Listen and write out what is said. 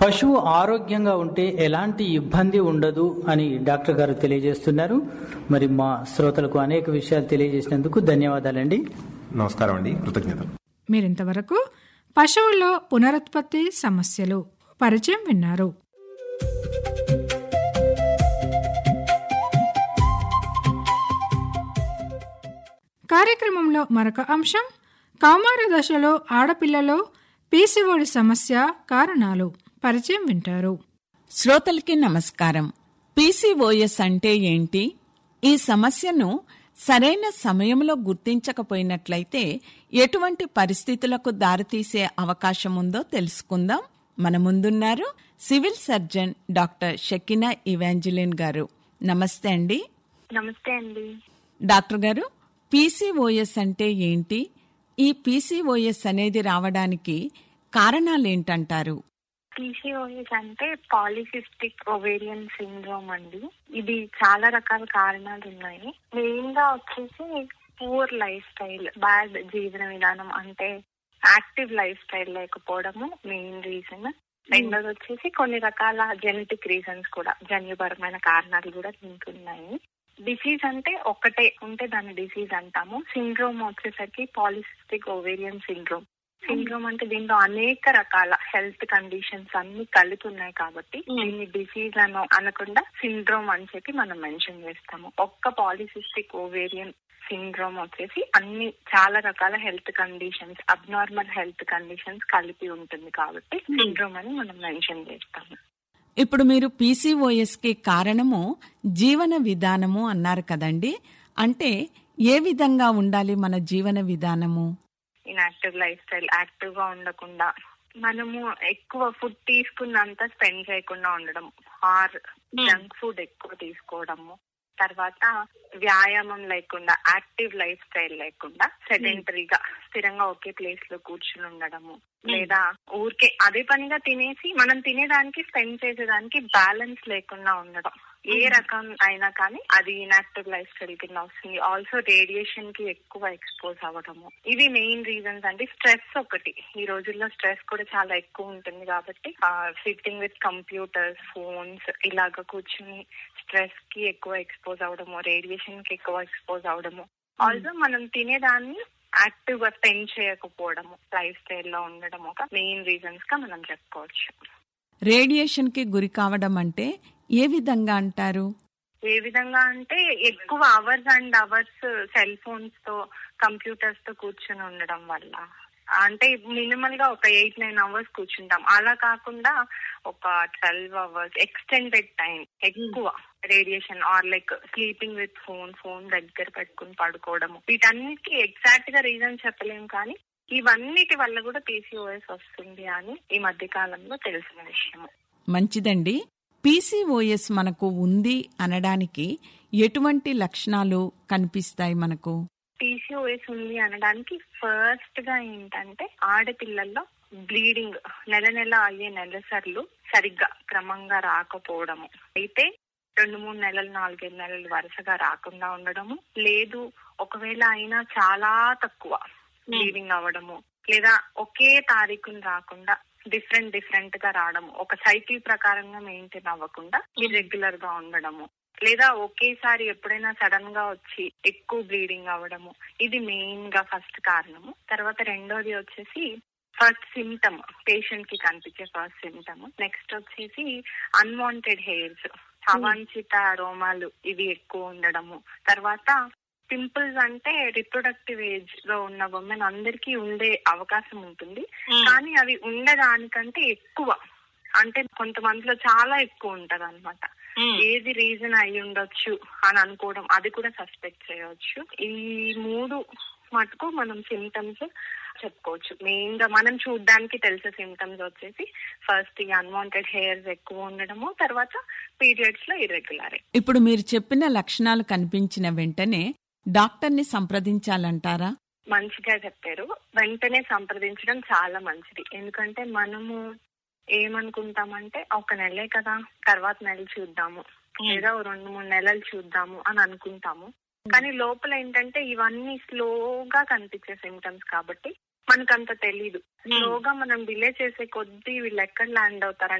పశువు ఆరోగ్యంగా ఉంటే ఎలాంటి ఇబ్బంది ఉండదు అని డాక్టర్ గారు తెలియజేస్తున్నారు మరి మా శ్రోతలకు అనేక విషయాలు తెలియజేసినందుకు ధన్యవాదాలండి నమస్కారం అండి కృతజ్ఞతలు మీరింతవరకు పశువుల్లో పునరుత్పత్తి సమస్యలు పరిచయం విన్నారు కార్యక్రమంలో మరొక అంశం కౌమార దశలో ఆడపిల్లలో పీసీఓడి సమస్య కారణాలు పరిచయం వింటారు శ్రోతలకి నమస్కారం పీసీఓఎస్ అంటే ఏంటి ఈ సమస్యను సరైన సమయంలో గుర్తించకపోయినట్లయితే ఎటువంటి పరిస్థితులకు దారితీసే అవకాశం ఉందో తెలుసుకుందాం మన ముందున్నారు civil surgeon doctor Shakina Evangeline గారు నమస్తే అండి నమస్తే అండి డాక్టర్ గారు పీసీఓఎస్ అంటే ఏంటి ఈ పీసీఓఎస్ అనేది రావడానికి కారణాలేంటంటారు పీసీఓఎస్ అంటే పాలిసిస్టిక్ ఒవేరియన్ సిండ్రోమ్ అండి ఇది చాలా రకాల కారణాలు ఉన్నాయి మెయిన్ గా వచ్చేసి పూర్ లైఫ్ స్టైల్ బ్యాడ్ జీవన విధానం అంటే యాక్టివ్ లైఫ్ స్టైల్ లేకపోవడము మెయిన్ రీజన్ రెండోది వచ్చేసి కొన్ని రకాల జెనెటిక్ రీజన్స్ కూడా జన్యుపరమైన కారణాలు కూడా దీనికి ఉన్నాయి డిసీజ్ అంటే ఒకటే ఉంటే దాన్ని డిసీజ్ అంటాము సిండ్రోమ్ వచ్చేసరికి పాలిసిస్టిక్ ఓవేరియన్ సిండ్రోమ్ సిండ్రోమ్ అంటే దీంట్లో అనేక రకాల హెల్త్ కండిషన్స్ అన్ని కలిపి ఉన్నాయి కాబట్టి దీన్ని డిసీజ్ అని అనకుండా సిండ్రోమ్ అని చెప్పి మనం మెన్షన్ చేస్తాము ఒక్క పాలిసిస్టిక్ ఓవేరియన్ సిండ్రోమ్ వచ్చేసి అన్ని చాలా రకాల health conditions abnormal health conditions కలిపి ఉంటుంది కాబట్టి సిండ్రోమ్ అని మనం మెన్షన్ చేస్తాము ఇప్పుడు మీరు పీసీఓఎస్ కి కారణము జీవన విధానము అన్నారు కదండి అంటే ఏ విధంగా ఉండాలి మన జీవన విధానము ఇన్యాక్టివ్ లైఫ్ స్టైల్ యాక్టివ్ గా ఉండకుండా మనము ఎక్కువ ఫుడ్ తీసుకున్నంత స్పెండ్ చేయకుండా ఉండడం ఆర్ జంక్ ఫుడ్ ఎక్కువ తీసుకోవడము తర్వాత వ్యాయామం లేకుండా యాక్టివ్ లైఫ్ స్టైల్ లేకుండా సెడెంటరీగా స్థిరంగా ఒకే ప్లేస్ లో కూర్చుని ఉండడము లేదా ఊరికే అదే పనిగా తినేసి మనం తినేదానికి స్పెండ్ చేసేదానికి బ్యాలెన్స్ లేకుండా ఉండడం ఏ రకం అయినా కానీ అది ఇన్యాక్టివ్ లైఫ్ స్టైల్ కింద వస్తుంది ఆల్సో రేడియేషన్ కి ఎక్కువ ఎక్స్పోజ్ అవ్వడము ఇవి మెయిన్ రీజన్స్ అంటే స్ట్రెస్ ఒకటి ఈ రోజుల్లో స్ట్రెస్ కూడా చాలా ఎక్కువ ఉంటుంది కాబట్టి సిట్టింగ్ విత్ కంప్యూటర్స్ ఫోన్స్ ఇలాగ కూర్చుని స్ట్రెస్ కి ఎక్కువ ఎక్స్పోజ్ అవడము రేడియేషన్ కి ఎక్కువ ఎక్స్పోజ్ అవడము ఆల్సో మనం తినేదాన్ని యాక్టివ్ గా స్పెండ్ చేయకపోవడము లైఫ్ స్టైల్ లో ఉండడం ఒక మెయిన్ రీజన్స్ గా మనం చెప్పుకోవచ్చు రేడియేషన్ కి గురి కావడం అంటే ఏ విధంగా అంటారు ఏ విధంగా అంటే ఎక్కువ hours and hours cell phones తో కంప్యూటర్స్ తో కూర్చొని ఉండడం వల్ల అంటే మినిమల్ గా ఒక ఎయిట్ నైన్ అవర్స్ కూర్చుంటాం అలా కాకుండా ఒక ట్వెల్వ్ అవర్స్ ఎక్స్టెండెడ్ టైం ఎక్కువ radiation or like sleeping with phone phone దగ్గర పెట్టుకుని పడుకోవడము వీటన్నిటికీ ఎగ్జాక్ట్ గా రీజన్ చెప్పలేం కానీ ఇవన్నిటి వల్ల కూడా పీసీఓఎస్ వస్తుంది అని ఈ మధ్య కాలంలో తెలిసిన విషయము మంచిదండి పీసీఓఎస్ మనకు ఉంది అనడానికి ఎటువంటి లక్షణాలు కనిపిస్తాయి మనకు పీసీఓఎస్ ఉంది అనడానికి ఫస్ట్ గా ఏంటంటే ఆడపిల్లల్లో బ్లీడింగ్ నెల నెల అయ్యే నెలసర్లు సరిగ్గా క్రమంగా రాకపోవడము అయితే రెండు మూడు నెలలు నాలుగైదు నెలలు వరుసగా రాకుండా ఉండడము లేదు ఒకవేళ అయినా చాలా తక్కువ బ్లీడింగ్ అవ్వడము లేదా ఒకే తారీఖున రాకుండా డిఫరెంట్ డిఫరెంట్ గా రావడము ఒక సైకిల్ ప్రకారంగా మెయింటైన్ అవ్వకుండా ఇర్రెగ్యులర్ గా ఉండడము లేదా ఒకేసారి ఎప్పుడైనా సడన్ గా వచ్చి ఎక్కువ బ్లీడింగ్ అవ్వడము ఇది మెయిన్ గా ఫస్ట్ కారణము తర్వాత రెండోది వచ్చేసి ఫస్ట్ సిమ్టమ్ పేషెంట్ కి కనిపించే ఫస్ట్ సిమ్టమ్ నెక్స్ట్ వచ్చేసి అన్వాంటెడ్ హెయిర్స్ అవాంఛిత రోమాలు ఇవి ఎక్కువ ఉండడము తర్వాత పింపుల్స్ అంటే రిప్రొడక్టివ్ ఏజ్ లో ఉన్న ఉమెన్ అందరికీ ఉండే అవకాశం ఉంటుంది కానీ అవి ఉండడానికంటే ఎక్కువ అంటే కొంతమందిలో చాలా ఎక్కువ ఉంటది అనమాట ఏది రీజన్ అయి ఉండొచ్చు అని అనుకోవడం అది కూడా సస్పెక్ట్ చేయవచ్చు ఈ మూడు మటుకు మనం సిమ్టమ్స్ చెప్పుకోవచ్చు మెయిన్ గా మనం చూడడానికి తెలిసే సిమ్టమ్స్ వచ్చేసి ఫస్ట్ ఈ అన్వాంటెడ్ హెయిర్స్ ఎక్కువ ఉండడము తర్వాత పీరియడ్స్ లో ఇర్రెగ్యులర్ ఇప్పుడు మీరు చెప్పిన లక్షణాలు కనిపించిన వెంటనే డాక్టర్ని సంప్రదించాలంటారా మంచిగా చెప్పారు వెంటనే సంప్రదించడం చాలా మంచిది ఎందుకంటే మనము ఏమనుకుంటామంటే ఒక నెలే కదా తర్వాత నెల చూద్దాము లేదా ఓ రెండు మూడు నెలలు చూద్దాము అని అనుకుంటాము కానీ లోపల ఏంటంటే ఇవన్నీ స్లోగా కనిపించే సిమ్టమ్స్ కాబట్టి మనకంత తెలీదు స్లోగా మనం డిలే చేసే కొద్దీ వీళ్ళు ఎక్కడ ల్యాండ్ అవుతారంటే